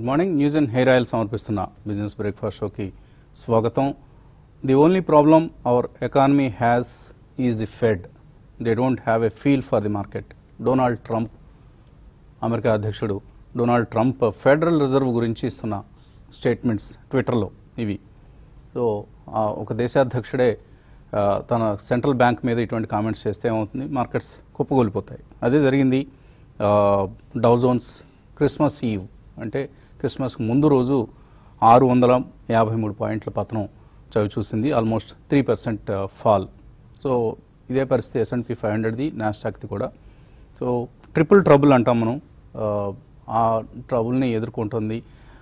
Good morning news and hair oil సమర్పిస్తున్న business breakfast షోకి స్వాగతం the only problem our economy has is the Fed they don't have a feel for the market Donald Trump America అధ్యక్షుడు Donald Trump federal reserve గురించి ఇస్తున్న statements ట్విట్టర్లో ఇవి so ఆ, ఒక దేశాధ్యక్షుడే ఆ, తన సెంట్రల్ బ్యాంక్ మీద ఇటువంటి కామెంట్స్ చేస్తే ఏమవుతుంది మార్కెట్స్ కుప్పగొలిపోతాయి అదే జరిగింది డౌజోన్స్ క్రిస్మస్ ఈవ్ అంటే క్రిస్మస్కి ముందు రోజు ఆరు వందల యాభై మూడు పాయింట్ల పతనం చవి చూసింది almost three percent fall so ఇదే పరిస్థితి ఎస్ఎన్పి ఫైవ్ హండ్రెడ్ది నాస్టాక్ది కూడా సో ట్రిపుల్ ట్రబుల్ అంటాం మనం ఆ, ఆ ట్రబుల్ని ఎదుర్కొంటుంది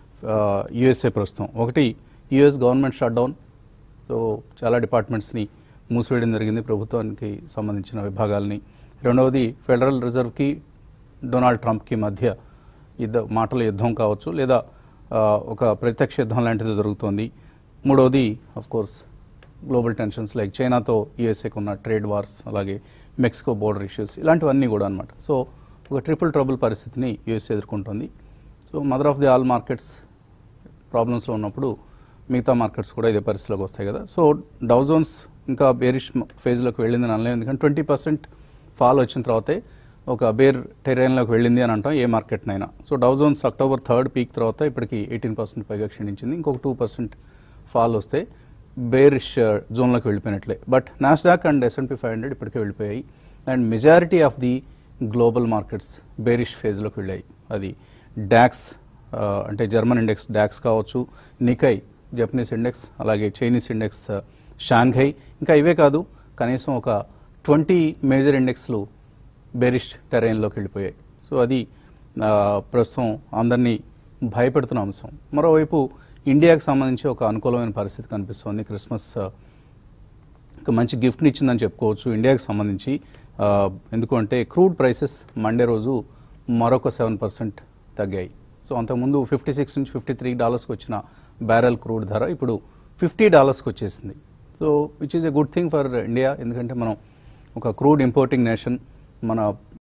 యుఎస్ఏ ప్రస్తుతం ఒకటి US government shut down so చాలా డిపార్ట్మెంట్స్ని మూసివేయడం జరిగింది ప్రభుత్వానికి సంబంధించిన విభాగాల్ని రెండవది ఫెడరల్ రిజర్వ్కి డొనాల్డ్ ట్రంప్కి మధ్య యుద్ధ మాటల యుద్ధం కావచ్చు లేదా ఆ, ఒక ప్రత్యక్ష యుద్ధం లాంటిది జరుగుతోంది మూడవది of course global tensions like చైనాతో యూఎస్ఏకి ఉన్న ట్రేడ్ వార్స్ అలాగే మెక్సికో బోర్డర్ ఇష్యూస్ ఇలాంటివన్నీ కూడా అనమాట సో ఒక ట్రిపుల్ ట్రబుల్ పరిస్థితిని యూఎస్ఏ ఎదుర్కొంటుంది so mother of the all markets ప్రాబ్లమ్స్లో ఉన్నప్పుడు మిగతా మార్కెట్స్ కూడా ఇదే పరిస్థితిలోకి వస్తాయి కదా సో డౌజోన్స్ ఇంకా బేరిష్ ఫేజ్లోకి వెళ్ళింది అని అనలేదు ఎందుకంటే ట్వంటీ పర్సెంట్ ఫాల్ వచ్చిన తర్వాతే ఒక బేర్ టెరైన్లోకి వెళ్ళింది అని అంటాం ఏ మార్కెట్నైనా so Dow Jones October third peak తర్వాత ఇప్పటికి ఎయిటీన్ పర్సెంట్ పైగా క్షీణించింది ఇంకొక టూ పర్సెంట్ ఫాల్ వస్తే బేరిష్ జోన్లోకి వెళ్ళిపోయినట్లే but Nasdaq and S and P five hundred ఇప్పటికే వెళ్ళిపోయాయి and majority of the global markets bearish ఫేజ్లోకి వెళ్ళాయి అది డాక్స్ ఆ, అంటే జర్మన్ ఇండెక్స్ డాక్స్ కావచ్చు నికై జపనీస్ ఇండెక్స్ అలాగే చైనీస్ ఇండెక్స్ ఆ, షాంఘై ఇంకా ఇవే కాదు కనీసం ఒక ట్వంటీ మేజర్ ఇండెక్స్లు బెరిష్ టెరైన్లోకి వెళ్ళిపోయాయి సో అది ఆ, ప్రస్తుతం అందరినీ భయపెడుతున్న అంశం మరోవైపు ఇండియాకి సంబంధించి ఒక అనుకూలమైన పరిస్థితి కనిపిస్తోంది క్రిస్మస్ ఆ, ఒక మంచి గిఫ్ట్ని ఇచ్చిందని చెప్పుకోవచ్చు ఇండియాకి సంబంధించి ఆ, ఎందుకంటే క్రూడ్ ప్రైసెస్ మండే రోజు మరొక సెవెన్ పర్సెంట్ తగ్గాయి సో అంతకుముందు ఫిఫ్టీ సిక్స్ నుంచి ఫిఫ్టీ త్రీ డాలర్స్కి వచ్చిన బ్యారెల్ క్రూడ్ ధర ఇప్పుడు ఫిఫ్టీ డాలర్స్కి వచ్చేసింది so which is a good thing for India ఎందుకంటే మనం ఒక క్రూడ్ ఇంపోర్టింగ్ నేషన్ మన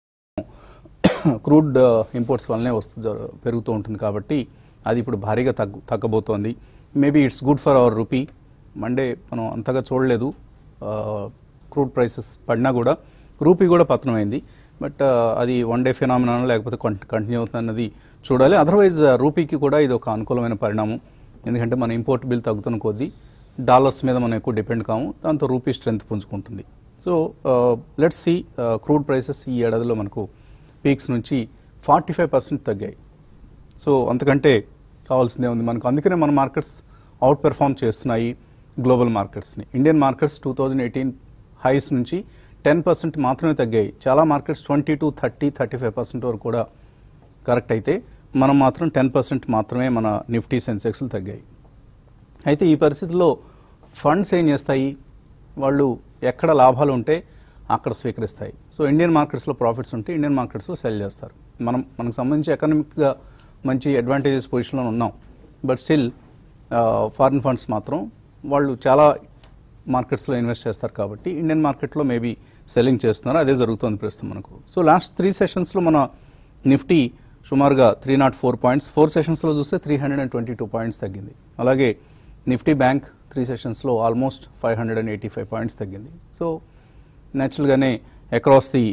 క్రూడ్ ఇంపోర్ట్స్ వల్లనే వస్తు జర- పెరుగుతూ ఉంటుంది కాబట్టి అది ఇప్పుడు భారీగా తగ్గు తగ్గబోతోంది maybe it's good for our rupee Monday మనం అంతగా చూడలేదు క్రూడ్ ప్రైసెస్ పడినా కూడా రూపీ కూడా పతనమైంది బట్ అది వన్ డే ఫినామినా లేకపోతే కంటిన్యూ అవుతుంది అన్నది చూడాలి అదర్వైజ్ రూపీకి కూడా ఇది ఒక అనుకూలమైన పరిణామం ఎందుకంటే మన ఇంపోర్ట్ బిల్ తగ్గుతున్న కొద్దీ డాలర్స్ మీద మనం ఎక్కువ డిపెండ్ కాము దాంతో రూపీ స్ట్రెంత్ పుంజుకుంటుంది so let's see crude prices ఈ ఏడాదిలో మనకు పీక్స్ నుంచి ఫార్టీ ఫైవ్ పర్సెంట్ తగ్గాయి సో అంతకంటే కావాల్సిందే ఉంది మనకు అందుకనే మన మార్కెట్స్ అవుట్ పెర్ఫామ్ చేస్తున్నాయి గ్లోబల్ మార్కెట్స్ని Indian markets two thousand eighteen highs నుంచి టెన్ పర్సెంట్ మాత్రమే తగ్గాయి చాలా markets twenty to thirty thirty five percent వరకు కూడా కరెక్ట్ అయితే మనం మాత్రం టెన్ పర్సెంట్ మాత్రమే మన నిఫ్టీ సెన్సెక్స్లు తగ్గాయి అయితే ఈ పరిస్థితుల్లో ఫండ్స్ ఏం చేస్తాయి వాళ్ళు ఎక్కడ లాభాలు ఉంటే అక్కడ స్వీకరిస్తాయి సో ఇండియన్ మార్కెట్స్లో ప్రాఫిట్స్ ఉంటే ఇండియన్ మార్కెట్స్లో సెల్ చేస్తారు మనం మనకు సంబంధించి ఎకనామిక్గా మంచి అడ్వాంటేజెస్ పొజిషన్లో ఉన్నాం బట్ స్టిల్ ఫారిన్ ఫండ్స్ మాత్రం వాళ్ళు చాలా మార్కెట్స్లో ఇన్వెస్ట్ చేస్తారు కాబట్టి ఇండియన్ మార్కెట్లో మేబీ సెల్లింగ్ చేస్తున్నారు అదే జరుగుతుంది ప్రస్తుతం మనకు సో లాస్ట్ త్రీ సెషన్స్లో మన నిఫ్టీ సుమారుగా three naught four points four సెషన్స్లో చూస్తే three hundred and twenty two points తగ్గింది అలాగే నిఫ్టీ బ్యాంక్ త్రీ సెషన్స్లో almost five hundred and eighty five points తగ్గింది సో న్యాచురల్గానే అక్రాస్ ది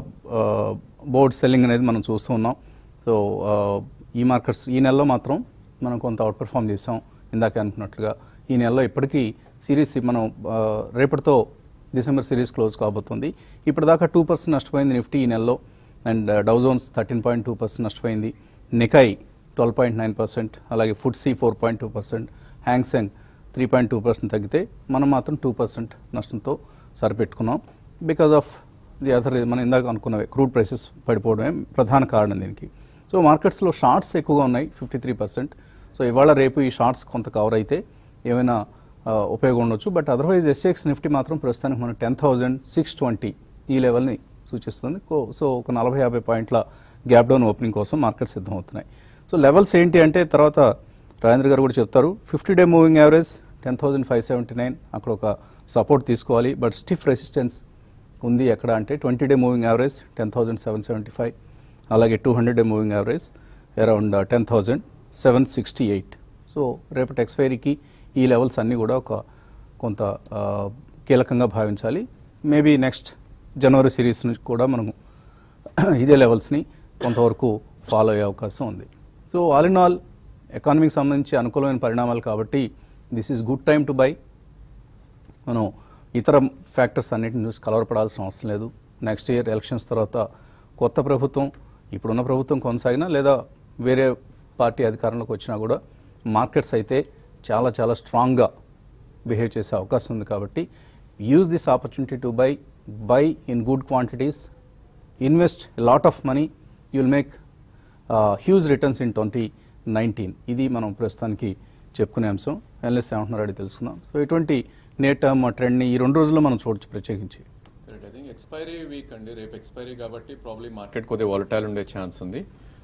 బోర్డ్ సెల్లింగ్ అనేది మనం చూస్తూ ఉన్నాం సో ఈ మార్కెట్స్ ఈ నెలలో మాత్రం మనం కొంత అవుట్ పెర్ఫామ్ చేసాం ఇందాకే అనుకున్నట్లుగా ఈ నెలలో ఇప్పటికీ సిరీస్ మనం ఆ, రేపటితో డిసెంబర్ సిరీస్ క్లోజ్ కాబోతుంది ఇప్పటిదాకా టూ పర్సెంట్ నష్టపోయింది నిఫ్టీ ఈ నెలలో and Dow Jones thirteen point two percent నష్టపోయింది Nikkei twelve point nine percent అలాగే Footsie four point two percent Hang Seng three point two percent తగ్గితే మనం మాత్రం టూ పర్సెంట్ నష్టంతో సరిపెట్టుకున్నాం బికాజ్ ఆఫ్ ది అదర్ మనం ఇందాక అనుకున్నవే క్రూడ్ ప్రైసెస్ పడిపోవడమే ప్రధాన కారణం దీనికి సో మార్కెట్స్లో షార్ట్స్ ఎక్కువగా ఉన్నాయి ఫిఫ్టీ త్రీ పర్సెంట్ సో ఇవాళ రేపు ఈ షార్ట్స్ కొంత కవర్ అయితే ఏమైనా ఆ, ఉపయోగం ఉండొచ్చు బట్ అదర్వైజ్ ఎస్ఎక్స్ నిఫ్టీ మాత్రం ప్రస్తుతానికి మనం టెన్ థౌజండ్ సిక్స్ ట్వంటీ ఈ లెవెల్ని సూచిస్తుంది కో- సో ఒక నలభై యాభై పాయింట్ల గ్యాప్ డౌన్ ఓపెనింగ్ కోసం మార్కెట్ సిద్ధమవుతున్నాయి సో లెవెల్స్ ఏంటి అంటే తర్వాత రాజేంద్ర గారు కూడా చెప్తారు fifty day moving average ten thousand five seventy nine అక్కడ ఒక సపోర్ట్ తీసుకోవాలి బట్ స్టిఫ్ రెసిస్టెన్స్ ఉంది ఎక్కడ అంటే twenty day moving average ten thousand seven seventy five అలాగే two hundred day moving average around ten thousand seven sixty eight so రేపటి ఎక్స్పైరీకి ఈ లెవెల్స్ అన్నీ కూడా ఒక కొంత ఆ, కీలకంగా భావించాలి మేబీ నెక్స్ట్ జనవరి సిరీస్ నుంచి కూడా మనము ఇదే లెవెల్స్ని కొంతవరకు ఫాలో అయ్యే అవకాశం ఉంది సో ఆల్ ఇన్ ఆల్ ఎకానమీకి సంబంధించి అనుకూలమైన పరిణామాలు కాబట్టి this is good time to buy మనం ఇతర ఫ్యాక్టర్స్ అన్నిటిని చూసి కలవరపడాల్సిన అవసరం లేదు నెక్స్ట్ ఇయర్ ఎలక్షన్స్ తర్వాత కొత్త ప్రభుత్వం ఇప్పుడున్న ప్రభుత్వం కొనసాగినా లేదా వేరే పార్టీ అధికారంలోకి వచ్చినా కూడా మార్కెట్స్ అయితే చాలా చాలా స్ట్రాంగ్గా బిహేవ్ చేసే అవకాశం ఉంది కాబట్టి use this opportunity to buy buy in good quantities invest lot of money you will make huge returns in twenty nineteen ఇది మనం ప్రస్తుతానికి చెప్పుకునే అంశం ఎన్ఎస్ ఏమంటున్నారు అడిగి తెలుసుకుందాం సో ఇటువంటి నేట్ టర్మ్ ట్రెండ్ని ఈ రెండు రోజుల్లో మనం చూడొచ్చు ప్రత్యేకించి ఐ థింక్ ఎక్స్పైరీ వీక్ అండి రేపు ఎక్స్పైరీ కాబట్టి ప్రాబ్లీ మార్కెట్ కొద్దిగా వాలటైల్ ఉండే ఛాన్స్ ఉంది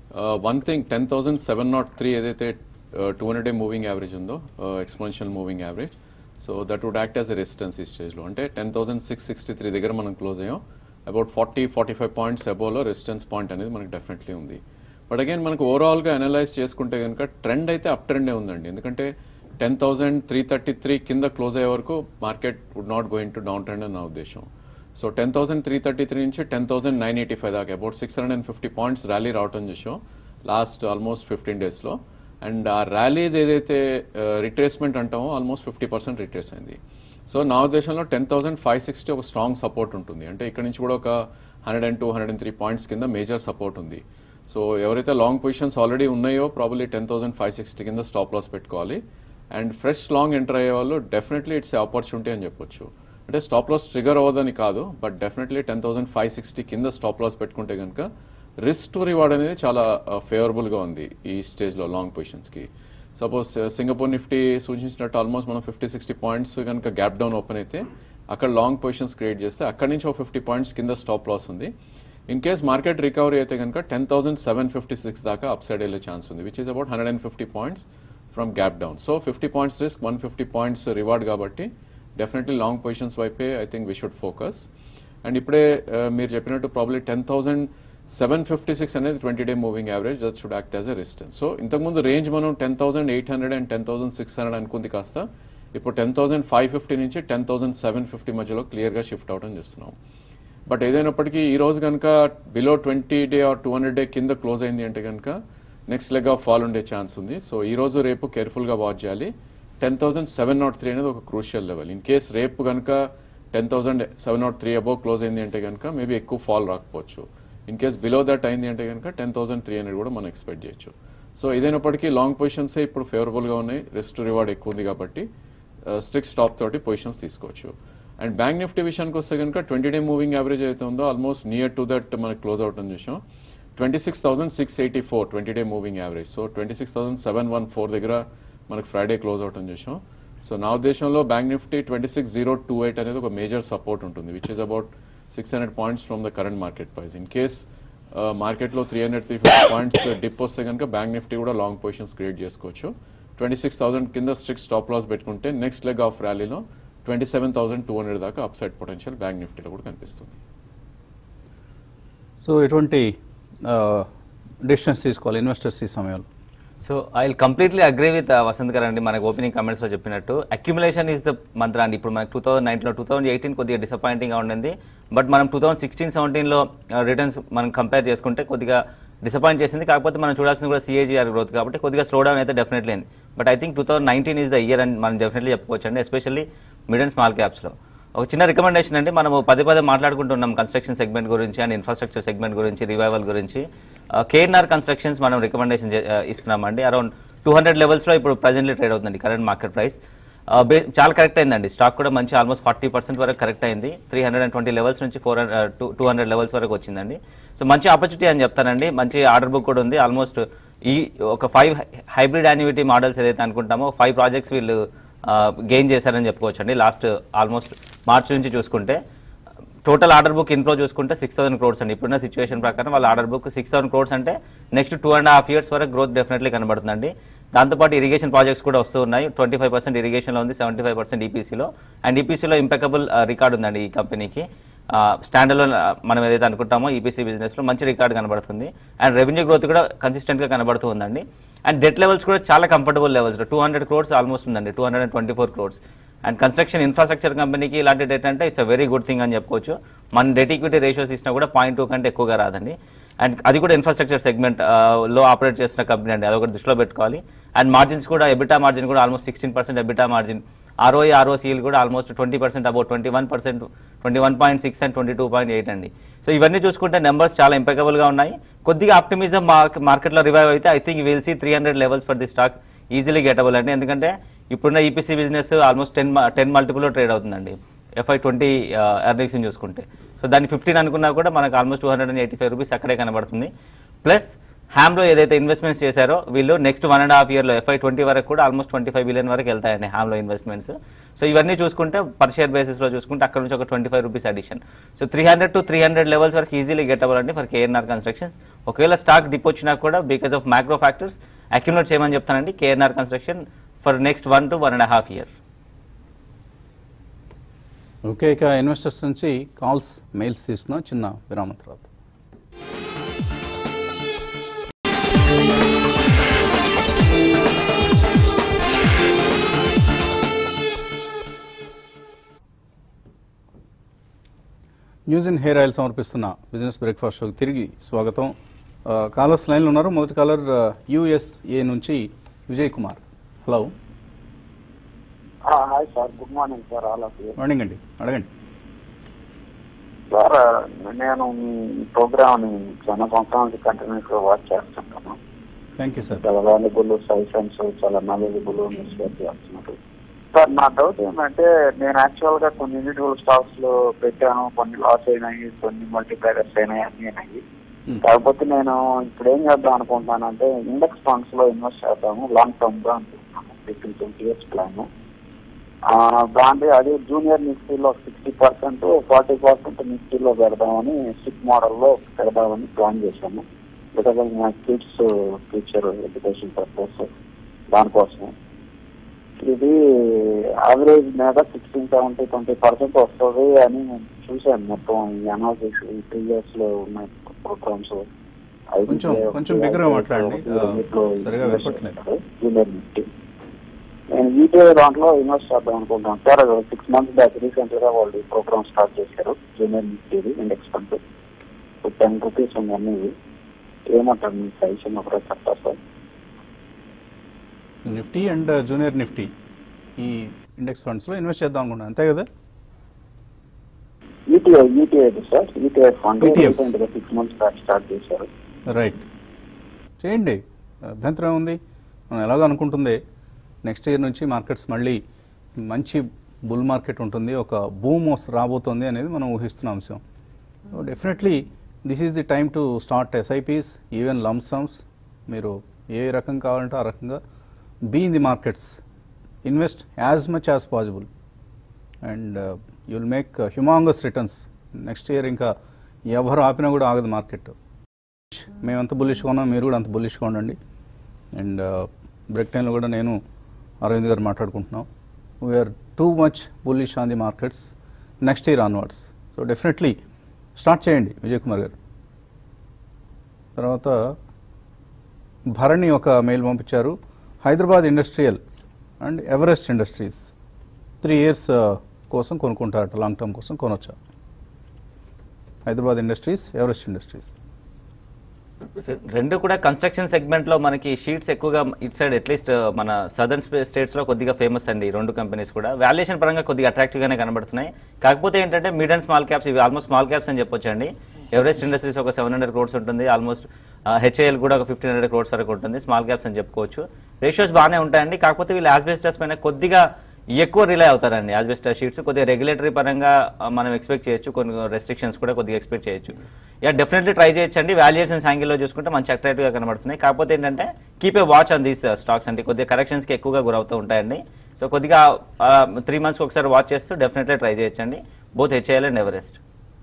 one thing ten thousand seven nought three ఏదైతే two hundred day moving average ఉందో exponential moving average so that would act as a resistance ఈ స్టేజ్లో అంటే ten thousand six sixty three దగ్గర మనం క్లోజ్ అయ్యాం about forty forty five points అబోవ్లో resistance point అనేది మనకి డెఫినెట్లీ ఉంది బట్ అగైన్ మనకు ఓవరాల్గా అనలైజ్ చేసుకుంటే కనుక ట్రెండ్ అయితే అప్ ట్రెండే ఉందండి ఎందుకంటే ten thousand three thirty three కింద క్లోజ్ అయ్యే వరకు market would not going to down trend అని నా ఉద్దేశం so ten thousand three thirty three నుంచి ten thousand nine eighty five దాకా about six hundred and fifty points rally రావటం చూసాం లాస్ట్ ఆల్మోస్ట్ ఫిఫ్టీన్ డేస్లో అండ్ ఆ ర్యాలీది ఏదైతే రిట్రేస్మెంట్ అంటామో ఆల్మోస్ట్ ఫిఫ్టీ పర్సెంట్ రిట్రేస్ అయింది సో నా ఉద్దేశంలో టెన్ థౌసండ్ ఫైవ్ సిక్స్టీ ఒక స్ట్రాంగ్ సపోర్ట్ ఉంటుంది అంటే ఇక్కడ నుంచి కూడా ఒక hundred and two hundred and three points కింద మేజర్ సపోర్ట్ ఉంది సో ఎవరైతే లాంగ్ పొజిషన్స్ ఆల్రెడీ ఉన్నాయో probably ten thousand five sixty కింద స్టాప్ లాస్ పెట్టుకోవాలి అండ్ ఫ్రెష్ లాంగ్ ఎంటర్ అయ్యే వాళ్ళు డెఫినెట్లీ ఇట్స్ ఆపర్చునిటీ అని చెప్పొచ్చు అంటే స్టాప్ లాస్ ట్రిగర్ అవ్వదని కాదు but definitely ten thousand five sixty కింద స్టాప్ లాస్ పెట్టుకుంటే కనుక రిస్క్ టు రివార్డ్ అనేది చాలా ఫేవరబుల్గా ఉంది ఈ స్టేజ్లో లాంగ్ పొజిషన్స్కి సపోజ్ సింగపూర్ నిఫ్టీ సూచించినట్టు ఆల్మోస్ట్ మనం ఫిఫ్టీ సిక్స్టీ పాయింట్స్ కనుక గ్యాప్ డౌన్ ఓపెన్ అయితే అక్కడ లాంగ్ పొజిషన్స్ క్రియేట్ చేస్తే అక్కడి నుంచి ఒక ఫిఫ్టీ పాయింట్స్ కింద స్టాప్ లాస్ ఉంది ఇన్ కేస్ మార్కెట్ రికవరీ అయితే కనుక ten thousand seven fifty six దాకా అప్ సైడ్ వెళ్ళే ఛాన్స్ ఉంది which is about hundred and fifty points from gap down so fifty points risk one fifty points reward కాబట్టి definitely long positions వైపే I think we should focus and ఇప్పుడే uh, మీరు చెప్పినట్టు probably ten thousand seven fifty six అనేది twenty day moving average that should act as a resistance so ఇంతకుముందు range మనం ten thousand eight hundred and ten thousand six hundred అనుకుంది కాస్త ఇప్పుడు ten thousand five fifty నుంచి ten thousand seven fifty మధ్యలో క్లియర్గా shift అవడం చూస్తున్నాం బట్ ఏదైనప్పటికీ ఈ రోజు కనుక below twenty day or two hundred day కింద క్లోజ్ అయింది అంటే కనుక నెక్స్ట్ లెగ్ ఆఫ్ ఫాల్ ఉండే ఛాన్స్ ఉంది సో ఈ రోజు రేపు కేర్ఫుల్గా వాచ్ చేయాలి ten thousand seven nought three అనేది ఒక క్రూషియల్ లెవెల్ ఇన్ కేస్ రేపు కనుక ten thousand seven nought three above close అయింది అంటే కనుక మేబీ ఎక్కువ ఫాల్ రాకపోవచ్చు ఇన్ కేస్ బిలో దట్ అయింది అంటే కనుక టెన్ థౌసండ్ త్రీ హండ్రెడ్ కూడా మనం ఎక్స్పెక్ట్ చేయొచ్చు సో ఇదైనప్పటికీ లాంగ్ పొజిషన్సే ఇప్పుడు ఫేవరబుల్గా ఉన్నాయి రెస్ట్ రివార్డ్ ఎక్కువ ఉంది కాబట్టి స్ట్రిక్ట్ స్టాప్ తోటి పొజిషన్స్ తీసుకోవచ్చు అండ్ బ్యాంక్ నిఫ్టీ విషయానికి వస్తే కనుక ట్వంటీ డే మూవింగ్ యావరేజ్ అయితే ఉందో ఆల్మోస్ట్ నియర్ టు దట్ మనకి క్లోజ్ అవుట్ అని చూసాం twenty six thousand six eighty four twenty day moving average so twenty six thousand seven one four దగ్గర మనకి ఫ్రైడే క్లోజ్ అవుట్ అని చూసాం సో నా ఉద్దేశంలో bank Nifty twenty six zero two eight అనేది ఒక మేజర్ సపోర్ట్ ఉంటుంది which is about six hundred points from the current market price in case మార్కెట్లో three hundred three fifty points dip వస్తే కనుక బ్యాంక్ నిఫ్టీ కూడా లాంగ్ పొజిషన్స్ క్రియేట్ చేసుకోవచ్చు twenty six thousand కింద strict stop loss పెట్టుకుంటే next leg of ర్యాలీలో twenty seven thousand two hundred దాకా up side potential bank నిఫ్టీలో కూడా కనిపిస్తుంది సో ఎటువంటి డెసిషన్స్ తీసుకోవాలి ఇన్వెస్టర్స్ ఈ సమయంలో so I will completely agree with Vasant గారు అండి మనకి ఓపెనింగ్ కమెంట్స్లో చెప్పినట్టు అక్యుములేషన్ ఈజ్ ద మంత్ర అండి ఇప్పుడు మనకి టూ థౌసండ్ నైన్టీన్లో టూ థౌసండ్ ఎయిటీన్ కొద్దిగా డిసప్పాయింటింగ్గా ఉండింది బట్ మనం టూ థౌసండ్ సిక్స్టీన్ సెవెంటీన్లో రిటర్న్స్ మనం కంపేర్ చేసుకుంటే కొద్దిగా డిసప్పాయింట్ చేసింది కాకపోతే మనం చూడాల్సింది కూడా సిఏజీఆర్ గ్రోత్ కాబట్టి కొద్దిగా స్లో డౌన్ అయితే డెఫినెట్లీ అయింది but I think two thousand nineteen is the year అని మనం డెఫినెట్లీ చెప్పుకోవచ్చు అండి ఎస్పెషల్లీ మిడ్ అండ్ స్మాల్ క్యాప్స్లో ఒక చిన్న రికమెండేషన్ అండి మనము పదే పదే మాట్లాడుకుంటున్నాం కన్స్ట్రక్షన్ సెగ్మెంట్ గురించి అండ్ ఇన్ఫ్రాస్ట్రక్చర్ సెగ్మెంట్ గురించి రివైవల్ గురించి కేఎన్ఆర్ కన్స్ట్రక్షన్స్ మనం రికమెండేషన్ ఇస్తున్నామండి అరౌండ్ టూ హండ్రెడ్ లెవెల్స్లో ఇప్పుడు ప్రజెంట్లీ ట్రేడ్ అవుతుంది కరెంట్ మార్కెట్ ప్రైస్ చాలా కరెక్ట్ అయిందండి స్టాక్ కూడా మంచి ఆల్మోస్ట్ ఫార్టీ పర్సెంట్ వరకు కరెక్ట్ అయింది three hundred and twenty levels నుంచి four two two hundred levels వరకు వచ్చిందండి సో మంచి ఆపర్చునిటీ అని చెప్తానండి మంచి ఆర్డర్ బుక్ కూడా ఉంది ఆల్మోస్ట్ ఈ ఒక ఫైవ్ హైబ్రిడ్ యాన్యుటీ మోడల్స్ ఏదైతే అనుకుంటామో ఫైవ్ ప్రాజెక్ట్స్ వీళ్ళు గెయిన్ చేశారని చెప్పుకోవచ్చు అండి లాస్ట్ ఆల్మోస్ట్ మార్చ్ నుంచి చూసుకుంటే టోటల్ ఆర్డర్ బుక్ ఇన్ఫ్లో చూసుకుంటే సిక్స్ థౌసండ్ క్రోడ్స్ అండి ఇప్పుడున్న సిచ్యువేషన్ ప్రకారం వాళ్ళ order book six thousand crores అంటే next two and half years వరకు గ్రోత్ డెఫినెట్లీ కనబడుతుందండి దాంతోపాటు ఇరిగేషన్ ప్రాజెక్ట్స్ కూడా వస్తూ ఉన్నాయి ట్వంటీ ఫైవ్ పర్సెంట్ ఇరిగేషన్లో ఉంది సెవెంటీ ఫైవ్ పర్సెంట్ ఈపీసీలో అండ్ ఈపీసీలో ఇంపెకబుల్ రికార్డ్ ఉందండి ఈ కంపెనీకి స్టాండర్లో మనం ఏదైతే అనుకుంటామో ఈపీసీ బిజినెస్లో మంచి రికార్డ్ కనబడుతుంది అండ్ రెవెన్యూ గ్రోత్ కూడా కన్సిస్టెంట్గా కనబడుతూ ఉందండి అండ్ డెట్ లెవెల్స్ కూడా చాలా comfortable levels two hundred crores almost ఉందండి two hundred and twenty four crores and construction infrastructure కంపెనీకి ఇలాంటి డెట్ అంటే it's a very good thing అని చెప్పుకోవచ్చు మన డెట్ ఈక్విటీ రేషియోస్ ఇచ్చినా కూడా పాయింట్ టూ కంటే ఎక్కువగా రాదండి అండ్ అది కూడా ఇన్ఫ్రాస్ట్రక్చర్ సెగ్మెంట్ లో ఆపరేట్ చేస్తున్న కంపెనీ అండి అదొకటి దృష్టిలో పెట్టుకోవాలి అండ్ మార్జిన్స్ కూడా ఎబిటా మార్జిన్ కూడా almost sixteen percent EBITDA margin ROE ఆర్ఓసీలు కూడా almost twenty percent about twenty one percent twenty one point six and twenty two point eight అండి సో ఇవన్నీ చూసుకుంటే నెంబర్స్ చాలా ఇంపెకబుల్గా ఉన్నాయి కొద్దిగా ఆప్టిమిజం మార్కెట్లో రివైవ్ అయితే I think will see three hundred levels for the stock easily gettable అండి ఎందుకంటే ఇప్పుడున్న EPC business almost ten ten మల్టిపుల్లో ట్రేడ్ అవుతుందండి ఎఫ్ఐ ట్వంటీ ఎర్నింగ్స్ని చూసుకుంటే సో దాన్ని ఫిఫ్టీన్ అనుకున్నా కూడా మనకు almost two hundred and eighty five rupees అక్కడే కనబడుతుంది ప్లస్ హ్యామ్లో ఏదైతే ఇన్వెస్ట్మెంట్స్ చేశారో వీళ్ళు నెక్స్ట్ వన్ అండ్ హాఫ్ ఇయర్లో ఎఫ్ఐ ట్వంటీ వరకు కూడా ఆల్మోస్ట్ ట్వంటీ ఫైవ్ బిలియన్ వరకు వెళ్తాయండి హ్యామ్లో ఇన్వెస్ట్మెంట్స్ సో ఇవన్నీ చూసుకుంటే పర్ షేర్ బేసిస్లో చూసుకుంటే అక్కడ నుంచి ఒక twenty five rupees addition so three hundred to three hundred levels వరకు ఈజీలీ గెట్ అవ్వాలండి ఫర్ కేఎన్ఆర్ కన్స్ట్రక్షన్ ఒకవేళ స్టాక్ డిప్ వచ్చినా కూడా because of micro factors accumulate చేయమని చెప్తానండి KNR Construction for next one to one and half year okay ఇక ఇన్వెస్టర్స్ నుంచి calls mails తీసుకున్నాం చిన్న విరామం తర్వాత న్యూస్ ఇన్ హెయిర్ ఆయిల్ సమర్పిస్తున్న బిజినెస్ బ్రేక్ఫాస్ట్ షోకి తిరిగి స్వాగతం ఆ, కాలర్స్ లైన్లో ఉన్నారు మొదటి కాలర్ యుఎస్ఏ నుంచి Vijay Kumar hello hi sir good morning sir all of you morning అండి అడగండి సార్ నేను మీ ప్రోగ్రామ్ ని చాలా సంవత్సరాల నుంచి కంటిన్యూస్ గా వాచ్ చేస్తుంటాను థ్యాంక్ యూ సార్ చాలా వాల్యుబుల్ సజెషన్స్ చాలా నాలెడ్జబుల్ షేర్ చేస్తున్నారు సార్ నా డౌట్ ఏంటంటే నేను యాక్చువల్ గా కొన్ని ఇండివిజువల్ స్టాక్స్ లో పెట్టాను కొన్ని లాస్ అయినాయి కొన్ని మల్టీప్లైడర్స్ అయినాయి అన్ని అయినాయి Hmm. కాకపోతే నేను ఇప్పుడు ఏం చేద్దాం అనుకుంటున్నానంటే ఇండెక్స్ ఫండ్స్ లో ఇన్వెస్ట్ చేద్దాము లాంగ్ టర్మ్ గా అనుకుంటున్నాను ఫిఫ్టీన్ ట్వంటీ ఇయర్స్ ప్లాన్ దాంట్లో అదే జూనియర్ నిఫ్టీలో సిక్స్టీ పర్సెంట్ ఫార్టీ పర్సెంట్ నిఫ్టీలో పెడదామని సిక్ మోడల్లో పెడదామని ప్లాన్ చేశాము బికాజ్ మా కిడ్స్ ఫ్యూచర్ ఎడ్యుకేషన్ పర్పస్ దానికోసం ఇది యావరేజ్ మీద సిక్స్టీన్ సెవెంటీ ట్వంటీ పర్సెంట్ వస్తుంది అని నేను చూశాను మొత్తం ఈ అనాలిసిస్ ఈ త్రీ ఇయర్స్ లో ఉన్న ప్రోగ్రామ్స్ కొంచెం- కొంచెం bigger గా మాట్లాడండి. ఆ, సరిగా వినపట్లేదు. జూనియర్ నిఫ్టీ నేను ఈటీఐ దాంట్లో ఇన్వెస్ట్ చేద్దాం అనుకుంటున్నాను sir six months back recent గా వాళ్ళు ఈ ప్రోగ్రామ్ స్టార్ట్ చేశారు జూనియర్ నిఫ్టీది ఇండెక్స్ ఫండ్ టెన్ రూపీస్ ఉంది అన్ని ఏమంటారు మీ సజెషన్ ఒకటే చెప్తారు sir Nifty and junior Nifty ఈ ఇండెక్స్ ఫండ్స్లో ఇన్వెస్ట్ చేద్దాం అనుకుంటున్నాను అంతే కదా ETF ETF sir ETF fund ETFs. Recent గా సిక్స్ మంత్స్ బ్యాక్ స్టార్ట్ చేశారు రైట్ చేయండి అభ్యంతరం ఉంది మనం ఎలాగో అనుకుంటుంది నెక్స్ట్ ఇయర్ నుంచి మార్కెట్స్ మళ్ళీ మంచి బుల్ మార్కెట్ ఉంటుంది ఒక బూమ్ రాబోతుంది అనేది మనం ఊహిస్తున్న అంశం definitely this is the time to start SIPs even lump sums మీరు ఏ రకం కావాలంటే ఆ రకంగా be in the markets invest as much as possible and you will make humongous returns next year ఇంకా ఎవరు ఆపినా కూడా ఆగదు మార్కెట్ మేము ఎంత బుల్లిష్గా ఉన్నాం మీరు కూడా అంత బుల్లిష్గా ఉండండి అండ్ బ్రేక్ టైంలో కూడా నేను అరవింద్ గారు మాట్లాడుకుంటున్నాం we're too much bullish on the markets next year onwards so definitely start చేయండి విజయ్ కుమార్ గారు తర్వాత భరణి ఒక మెయిల్ పంపించారు Hyderabad industrial and Everest industries three years కోసం కొనుక్కుంటారట లాంగ్ టర్మ్ కోసం కొనొచ్చా హైదరాబాద్ ఇండస్ట్రీస్ ఎవరెస్ట్ ఇండస్ట్రీస్ రె- రెండు కూడా కన్స్ట్రక్షన్ సెగ్మెంట్ లో మనకి షీట్స్ ఎక్కువగా ఇట్ సైడ్ అట్లీస్ట్ మన సదర్న్ స్టేట్స్ లో కొద్దిగా ఫేమస్ అండి ఈ రెండు కంపెనీస్ కూడా వాల్యుయేషన్ పరంగా కొద్దిగా అట్రాక్టివ్ గానే కనబడుతున్నాయి కాకపోతే ఏంటంటే మిడ్ అండ్ స్మాల్ క్యాప్స్ ఇవి ఆల్మోస్ట్ స్మాల్ క్యాప్స్ అని చెప్పొచ్చు అండి ఎవరెస్ట్ ఇండస్ట్రీస్ ఒక సెవెన్ హండ్రెడ్ క్రోడ్స్ ఉంటుంది ఆల్మోస్ట్ హెచ్ఏఎల్ కూడా ఒక ఫిఫ్టీన్ హండ్రెడ్ క్రోడ్స్ వరకు ఉంటుంది స్మాల్ క్యాప్స్ అని చెప్పుకోవచ్చు రేషియోస్ బాగానే ఉంటాయండి కాకపోతే వీళ్ళు యాస్బెస్టర్స్ పైన కొద్దిగా ఎక్కువ రిలై అవుతారండి యాజ్బెస్టర్ షీట్స్ కొద్దిగా రెగ్యులేటరీ పరంగా ఆ, మనం ఎక్స్పెక్ట్ చేయొచ్చు కొన్ని రెస్ట్రిక్షన్స్ కూడా కొద్దిగా ఎక్స్పెక్ట్ చేయొచ్చు యా డెఫినెట్లీ ట్రై చేయొచ్చండి వాల్యుయేషన్స్ యాంగిల్లో చూసుకుంటే మంచి అట్రాక్టివ్ గా కనబడుతున్నాయి కాకపోతే ఏంటంటే keep a watch on these stocks అంటే కొద్దిగా కరెక్షన్స్ కి ఎక్కువగా గురవుతూ ఉంటాయండి సో కొద్దిగా త్రీ మంత్స్కి ఒకసారి వాచ్ చేస్తూ డెఫినెట్లీ ట్రై చేయొచ్చండి బోత్ హెచ్ఐఎల్ అండ్ ఎవరెస్ట్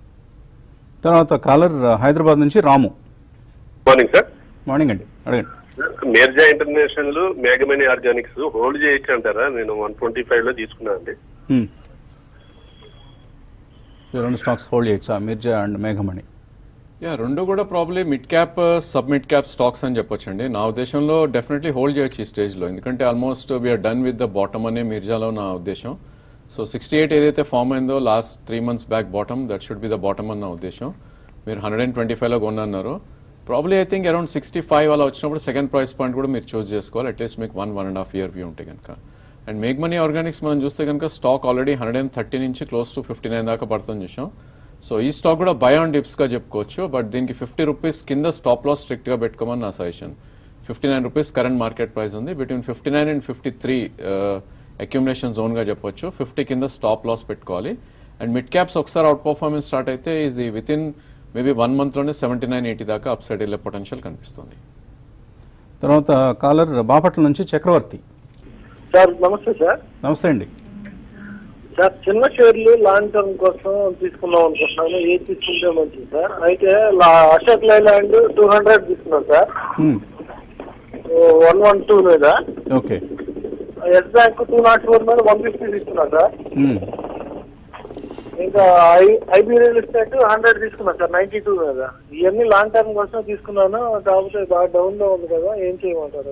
తర్వాత కాలర్ హైదరాబాద్ నుంచి రాము మార్నింగ్ సార్ మార్నింగ్ అండి అడగండి మేర్జా ఇంటర్నేషనల్ మేఘమణి ఆర్గానిక్స్ హోల్డ్ చేయొచ్చు అంటారా నేను వన్ ట్వంటీ ఫైవ్ లో తీసుకున్నా అండి Hmm. ఈ రెండు స్టాక్స్ హోల్డ్ చేయొచ్చా మిర్జా అండ్ మేఘమణి యా రెండు కూడా probably mid cap sub mid cap stocks అని చెప్పొచ్చండి నా ఉద్దేశంలో డెఫినెట్లీ హోల్డ్ చేయొచ్చు ఈ స్టేజ్లో ఎందుకంటే almost we're done with the bottom అనే మిర్జాలో నా ఉద్దేశం సో సిక్స్టీ ఎయిట్ ఏదైతే ఫామ్ అయిందో last three months back bottom that should be the bottom అని నా ఉద్దేశం మీరు హండ్రెడ్ అండ్ ట్వంటీ ఫైవ్లో కొన్నారు probably I think around sixty five అలా వచ్చినప్పుడు సెకండ్ ప్రైస్ పాయింట్ కూడా మీరు చూస్ చేసుకోవాలి అట్లీస్ట్ మీకు one one and half year view ఉంటే కనుక అండ్ మేక్ మనీ ఆర్గానిక్స్ మనం చూస్తే కనుక stock already hundred and thirty నుంచి క్లోజ్ టు ఫిఫ్టీ నైన్ దాకా పడుతుంది చూసాం సో ఈ స్టాక్ కూడా బై ఆన్ డిప్స్గా చెప్పుకోవచ్చు బట్ దీనికి ఫిఫ్టీ రూపీస్ కింద స్టాప్ లాస్ స్ట్రిక్ట్గా పెట్టుకోమని నా suggestion fifty nine rupees current market price ఉంది between fifty nine and fifty three accumulation జోన్గా చెప్పొచ్చు ఫిఫ్టీ కింద స్టాప్ లాస్ పెట్టుకోవాలి అండ్ మిడ్ క్యాప్స్ ఒకసారి అవుట్ పర్ఫార్మెన్స్ స్టార్ట్ అయితే ఇది విత్ ఇన్ మేబీ వన్ మంత్లోనే సెవెంటీ నైన్ ఎయిటీ దాకా అప్ సైడ్ వెళ్ళే పొటెన్షియల్ కనిపిస్తుంది తర్వాత కాలర్ బాపట్ల నుంచి చక్రవర్తి సార్ నమస్తే సార్ నమస్తే అండి సార్ చిన్న షేర్లు లాంగ్ టర్మ్ కోసం తీసుకుందాం అనుకుంటున్నాను ఏది తీసుకుంటే మంచిది సార్ అయితే లా- అశోక్ లైలాండ్ టూ హండ్రెడ్ తీసుకున్నాం sir hmm, one one two మీద okay Yes Bank two nought four మీద వన్ ఫిఫ్టీ తీసుకున్నా సార్ హ్మ్, ఇంకా I IB real estate hundred తీసుకున్నా సార్ నైన్టీ టూ మీద ఇవన్నీ లాంగ్ టర్మ్ కోసం తీసుకున్నాను కాకపోతే బాగా డౌన్ లో ఉంది కదా ఏం చేయమంటారు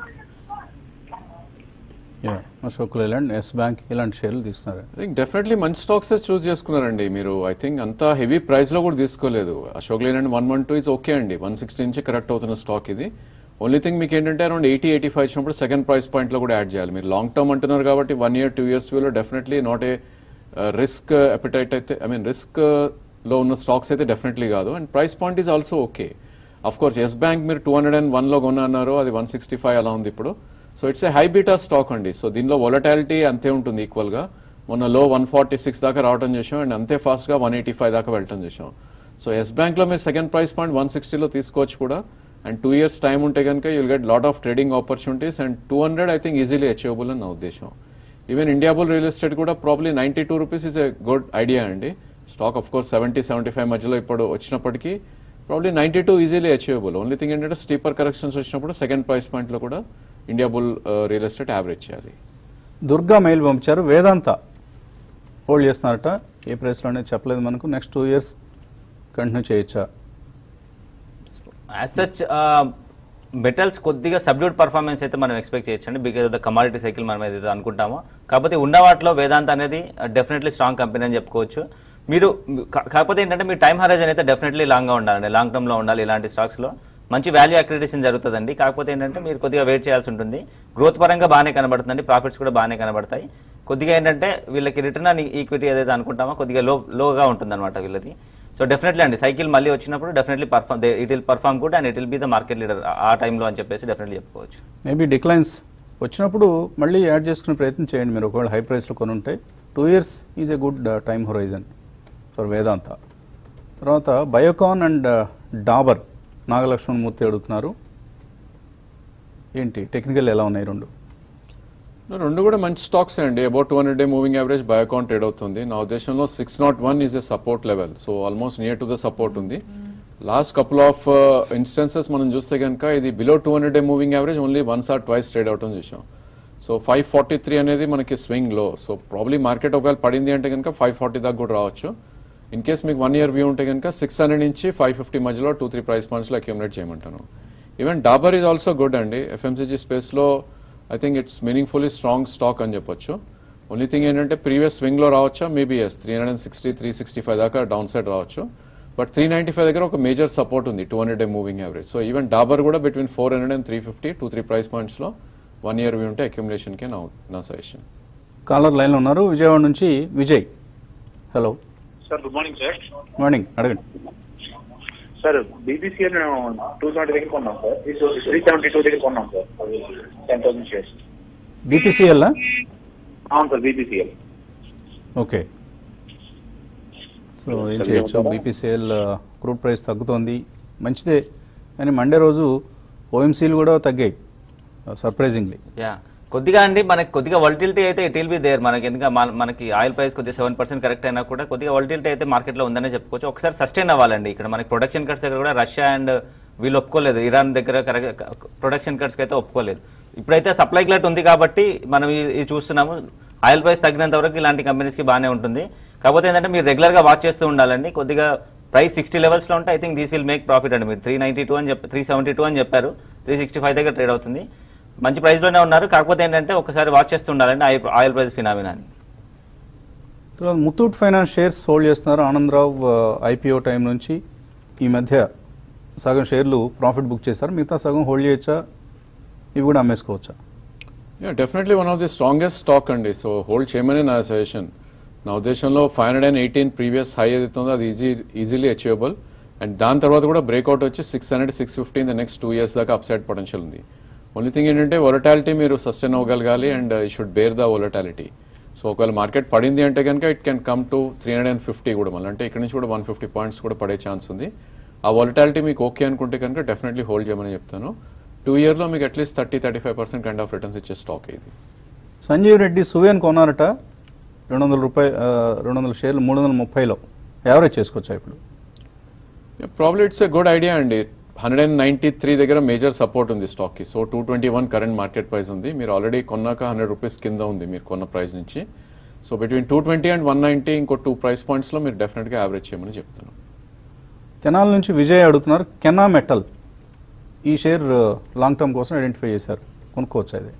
యా అశోక్ లేలాండ్ ఎస్ బ్యాంక్ ఇలాంటి షేర్లు తీసుకున్నారు ఐ థింక్ డెఫినెట్లీ మంచి స్టాక్స్ చూస్ చేసుకున్నారండి మీరు ఐ థింక్ అంత హెవీ ప్రైస్ లో కూడా తీసుకోలేదు Ashok Leyland one one two is okay అండి వన్ సిక్స్టీ నుంచి కరెక్ట్ అవుతున్న స్టాక్ ఇది ఓన్లీ థింగ్ మీకు ఏంటంటే అరౌండ్ ఎయిటీ ఎయిటీ ఫైవ్ వచ్చినప్పుడు సెకండ్ ప్రైస్ పాయింట్ లో కూడా యాడ్ చేయాలి మీరు లాంగ్ టర్మ్ అంటున్నారు కాబట్టి వన్ ఇయర్ టూ ఇయర్స్ వ్యూలో definitely not a risk appetite అయితే ఐ మీన్ రిస్క్ లో ఉన్న స్టాక్స్ అయితే డెఫినెట్లీ కాదు and price point is also okay of course Yes Bank మీరు టూ హండ్రెడ్ అండ్ వన్లో కొన్నారు అది వన్ సిక్స్టీ ఫైవ్ అలా ఉంది ఇప్పుడు so it's a high beta stock అండి సో దీనిలో వొలటాలిటీ అంతే ఉంటుంది ఈక్వల్గా మొన్న లో వన్ ఫార్టీ సిక్స్ దాకా రావడం చేసాం అండ్ అంతే ఫాస్ట్గా వన్ ఎయిటీ ఫైవ్ దాకా వెళ్ళటం చేసాం సో ఎస్ బ్యాంక్లో మీరు సెకండ్ ప్రైస్ పాయింట్ వన్ సిక్స్టీలో తీసుకోవచ్చు కూడా అండ్ టూ ఇయర్స్ టైం ఉంటే కనుక you'll get lot of trading opportunities and two hundred I think easily achievable అని నా ఉద్దేశం ఈవెన్ ఇండియాబుల్ రియల్ ఎస్టేట్ కూడా probably ninety two rupees is a good idea అండి stock of course seventy seventy five మధ్యలో ఇప్పుడు వచ్చినప్పటికీ probably ninety two easily achievable only thing ఏంటంటే steeper corrections వచ్చినప్పుడు సెకండ్ ప్రైస్ పాయింట్లో కూడా India Bull real estate average చేయాలి దుర్గా మెయిల్ పంపించారు వేదాంత హోల్డ్ చేస్తున్నారట ఏ ప్రైస్లో అనేది చెప్పలేదు మనకు నెక్స్ట్ టూ ఇయర్స్ కంటిన్యూ చేయొచ్చా యాజ్ సచ్ మెటల్స్ కొద్దిగా సబ్డ్యూట్ పర్ఫార్మెన్స్ అయితే మనం ఎక్స్పెక్ట్ చేయొచ్చండి because of the commodity cycle మనం ఏదైతే అనుకుంటామో కాకపోతే ఉన్న వాటిలో వేదాంత అనేది డెఫినెట్లీ స్ట్రాంగ్ కంపెనీ అని చెప్పుకోవచ్చు మీరు కా- కాకపోతే ఏంటంటే మీ టైం హరైజన్ అయితే డెఫినెట్లీ లాంగ్గా ఉండాలండి లాంగ్ టర్మ్లో ఉండాలి ఇలాంటి స్టాక్స్లో మంచి వాల్యూ అక్రిడేషన్ జరుగుతుందండి కాకపోతే ఏంటంటే మీరు కొద్దిగా వెయిట్ చేయాల్సి ఉంటుంది గ్రోత్ పరంగా బాగానే కనబడుతుందండి ప్రాఫిట్స్ కూడా బాగానే కనబడతాయి కొద్దిగా ఏంటంటే వీళ్ళకి రిటర్న్ అని ఈక్విటీ ఏదైతే అనుకుంటామో కొద్దిగా లో లోగా ఉంటుందన్నమాట వీళ్ళది సో డెఫినెట్లీ అండి సైకిల్ మళ్ళీ వచ్చినప్పుడు definitely perform it will perform good and it will be the market leader ఆ టైంలో అని చెప్పేసి డెఫినెట్లీ చెప్పుకోవచ్చు మేబీ డిక్లైన్స్ వచ్చినప్పుడు మళ్ళీ యాడ్ చేసుకునే ప్రయత్నం చేయండి మీరు ఒకవేళ హై ప్రైస్లో కొని ఉంటే two years is a good time horizon for Vedanta తర్వాత బయోకాన్ అండ్ డాబర్ నాగలక్ష్మణ్ మూర్తి అడుగుతున్నారు ఏంటి టెక్నికల్ ఎలా ఉన్నాయి రెండు రెండు కూడా మంచి స్టాక్స్ అండి about two hundred day moving average Biocon trade అవుతుంది నా ఉద్దేశంలో six nought one is a support level so almost near to the support ఉంది లాస్ట్ కపుల్ ఆఫ్ ఇన్స్టెన్సెస్ మనం చూస్తే కనుక ఇది below two hundred day moving average only once or twice trade అవటం చూసాం సో ఫైవ్ ఫార్టీ త్రీ అనేది మనకి swing లో సో ప్రాబ్లీ మార్కెట్ ఒకవేళ పడింది అంటే కనుక ఫైవ్ ఫార్టీ దాకా కూడా రావచ్చు ఇన్ కేస్ మీకు వన్ ఇయర్ వ్యూ ఉంటే కనుక సిక్స్ హండ్రెడ్ నుంచి ఫైవ్ ఫిఫ్టీ మధ్యలో టూ త్రీ ప్రైస్ పాయింట్స్లో అక్యూమిలేట్ చేయమంటాను even Dabur is also good అండి ఎఫ్ఎంసీజీ స్పేస్లో I think it's meaningfully strong stock అని చెప్పొచ్చు ఓన్లీ థింగ్ ఏంటంటే ప్రీవియస్ స్వింగ్లో రావచ్చా మేబీ ఎస్ three hundred sixty three sixty five దాకా డౌన్ సైడ్ రావచ్చు బట్ త్రీ నైంటీ ఫైవ్ దగ్గర ఒక మేజర్ సపోర్ట్ ఉంది two hundred day moving average so even Dabur కూడా between four hundred and three fifty two three price పాయింట్స్లో one year view ఉంటే అక్యుమిలేషన్కే నా నా సజెషన్ కాలర్ లైన్లో ఉన్నారు విజయవాడ నుంచి Vijay hello sir good morning sir morning అడగండి సార్ బీబీసీఎల్ నేను టూ సెవెంటీ దగ్గర కొన్నాం సార్ త్రీ సెవెంటీ టూ దగ్గర కొన్నాం sir ten thousand shares BPCL అవును సార్ బీబీసీఎల్ ఓకే సో ఏం చేయొచ్చు బీపీసీఎల్ క్రూడ్ ప్రైస్ తగ్గుతోంది మంచిదే కానీ మండే రోజు ఓఎంసీలు కూడా తగ్గాయి సర్ప్రైజింగ్లీ యా కొద్దిగా అండి మనకి కొద్దిగా వల్టిలిటీ అయితే ఇట్ విల్ బి దేర్ మనకి ఎందుకంటే మన- మనకి ఆయిల్ ప్రైస్ కొద్దిగా సెవెన్ పర్సెంట్ కరెక్ట్ అయినా కూడా కొద్దిగా వల్టిలిటీ అయితే మార్కెట్లో ఉందనే చెప్పుకోవచ్చు ఒకసారి సస్టైన్ అవ్వాలండి ఇక్కడ మనకి ప్రొడక్షన్ కట్స్ దగ్గర కూడా రష్యా అండ్ వీళ్ళు ఒప్పుకోలేదు ఇరాన్ దగ్గర ప్రొడక్షన్ కట్స్కి అయితే ఒప్పుకోలేదు ఇప్పుడైతే సప్లై గ్లట్ ఉంది కాబట్టి మనం ఇది ఇది చూస్తున్నాము ఆయిల్ ప్రైస్ తగ్గినంత వరకు ఇలాంటి కంపెనీస్కి బాగానే ఉంటుంది కాకపోతే ఏంటంటే మీరు రెగ్యులర్గా వాచ్ చేస్తూ ఉండాలండి కొద్దిగా ప్రైస్ సిక్స్టీ లెవెల్స్లో ఉంటే I think these will make profit అండి మీరు త్రీ నైంటీ టూ అని చెప్పి త్రీ సెవెంటీ టూ అని చెప్పారు త్రీ సిక్స్టీ ఫైవ్ దగ్గర ట్రేడ్ అవుతుంది మంచి ప్రైస్లోనే ఉన్నారు కాకపోతే ఏంటంటే ఒకసారి వాచ్ చేస్తుండాలండి ఆయిల్ ఆయిల్ ప్రైస్ ఫినామినా అని తర్వాత ముత్తూట్ ఫైనాన్స్ షేర్స్ హోల్డ్ చేస్తున్నారు ఆనందరావు ఐపీఓ టైం నుంచి ఈ మధ్య సగం షేర్లు ప్రాఫిట్ బుక్ చేశారు మిగతా సగం హోల్డ్ చేయొచ్చా ఇవి కూడా అమ్మేసుకోవచ్చా yeah definitely one of the strongest stock అండి సో హోల్డ్ చేయమని నా సజెషన్ నా ఉద్దేశంలో five hundred and eighteen previous high ఏదైతే ఉందో అది ఈజీ ఈజీలీ అచీవబుల్ అండ్ దాని తర్వాత కూడా బ్రేక్అవుట్ వచ్చి six hundred six fifteen the next two years దాకా అప్సైడ్ పొటెన్షియల్ ఉంది ఓన్లీ థింగ్ ఏంటంటే వొలటాలిటీ మీరు సస్టైన్ అవ్వగలగాలి అండ్ ఈ should bear the volatility so ఒకవేళ మార్కెట్ పడింది అంటే కనుక it can come to three hundred and fifty కూడా మళ్ళీ అంటే ఇక్కడ నుంచి కూడా వన్ ఫిఫ్టీ పాయింట్స్ కూడా పడే ఛాన్స్ ఉంది ఆ వొలటాలిటీ మీకు ఓకే అనుకుంటే కనుక డెఫినెట్లీ హోల్డ్ చేయమని చెప్తాను టూ ఇయర్లో మీకు at least thirty thirty five percent kind of returns ఇచ్చే స్టాక్ ఇది సంజీవ్ రెడ్డి సువేన్ కొన్నారట రెండు వందల రూపాయ ఆ, రెండు వందల షేర్లు మూడు వందల ముప్పైలో యావరేజ్ చేసుకోవచ్చా ఇప్పుడు probably it's a good idea అండి హండ్రెడ్ అండ్ నైంటీ త్రీ దగ్గర మేజర్ సపోర్ట్ ఉంది స్టాక్కి so two twenty one current market price ఉంది మీరు ఆల్రెడీ కొన్నాక హండ్రెడ్ రూపీస్ కింద ఉంది మీరు కొన్న ప్రైస్ నుంచి so between two twenty and one ninety ఇంకో టూ ప్రైస్ పాయింట్స్లో మీరు డెఫినెట్గా యావరేజ్ చేయమని చెప్తాను తెనాల నుంచి విజయ్ అడుగుతున్నారు కెనా మెటల్ ఈ షేర్ లాంగ్ టర్మ్ కోసం ఐడెంటిఫై చేశారు కొనుక్కోవచ్చా ఇది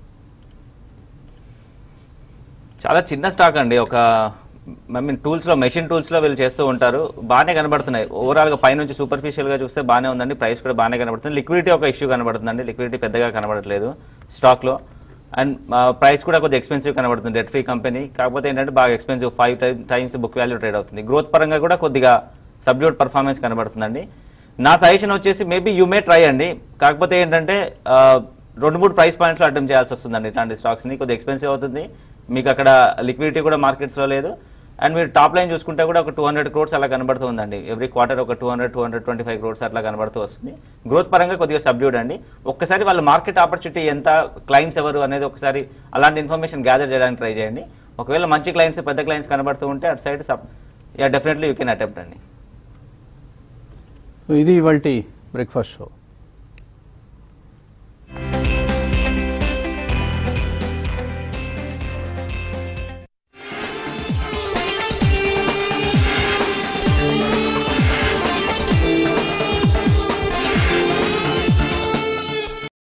చాలా చిన్న స్టాక్ అండి ఒక ఐ మీన్ టూల్స్లో మెషిన్ టూల్స్లో వీళ్ళు చేస్తూ ఉంటారు బాగానే కనబడుతున్నాయి ఓవరాల్గా పైనుంచి సూపర్ఫిషియల్గా చూస్తే బాగానే ఉందండి ప్రైస్ కూడా బాగానే కనబడుతుంది లిక్విడిటీ ఒక ఇష్యూ కనబడుతుందండి లిక్విడిటీ పెద్దగా కనబడట్లేదు స్టాక్లో అండ్ ప్రైస్ కూడా కొద్దిగా ఎక్స్పెన్సివ్ కనబడుతుంది డెట్ ఫ్రీ కంపెనీ కాకపోతే ఏంటంటే బాగా expensive five times book value trade అవుతుంది గ్రోత్ పరంగా కూడా కొద్దిగా సబ్డ్యూట్ పర్ఫార్మెన్స్ కనబడుతుందండి నా సజెషన్ వచ్చేసి మేబీ యూ మే ట్రై అండి కాకపోతే ఏంటంటే ఆ, రెండు మూడు ప్రైస్ పాయింట్స్లో అటెంప్ట్ చేయాల్సి వస్తుందండి ఇట్లాంటి స్టాక్స్ని కొద్దిగా ఎక్స్పెన్సివ్ అవుతుంది మీకు అక్కడ లిక్విడిటీ కూడా మార్కెట్స్లో లేదు అండ్ మీరు టాప్ లైన్ చూసుకుంటే కూడా ఒక టూ హండ్రెడ్ క్రోడ్స్ అలా కనబడుతూ ఉందండి ఎవ్రీ క్వార్టర్ ఒక two hundred two hundred twenty five crores అట్లా కనబడుతూ వస్తుంది గ్రోత్ పరంగా కొద్దిగా సబ్డ్యూడ్ అండి ఒక్కసారి వాళ్ళ మార్కెట్ ఆపర్చునిటీ ఎంత క్లయింట్స్ ఎవరు అనేది ఒకసారి అలాంటి ఇన్ఫర్మేషన్ గ్యాదర్ చేయడానికి ట్రై చేయండి ఒకవేళ మంచి క్లయింట్స్ పెద్ద క్లయింట్స్ కనబడుతూ ఉంటే అటు సైడ్ సబ్ yeah definitely you can attempt అండి సో ఇది ఇవాళ బ్రేక్ఫాస్ట్ షో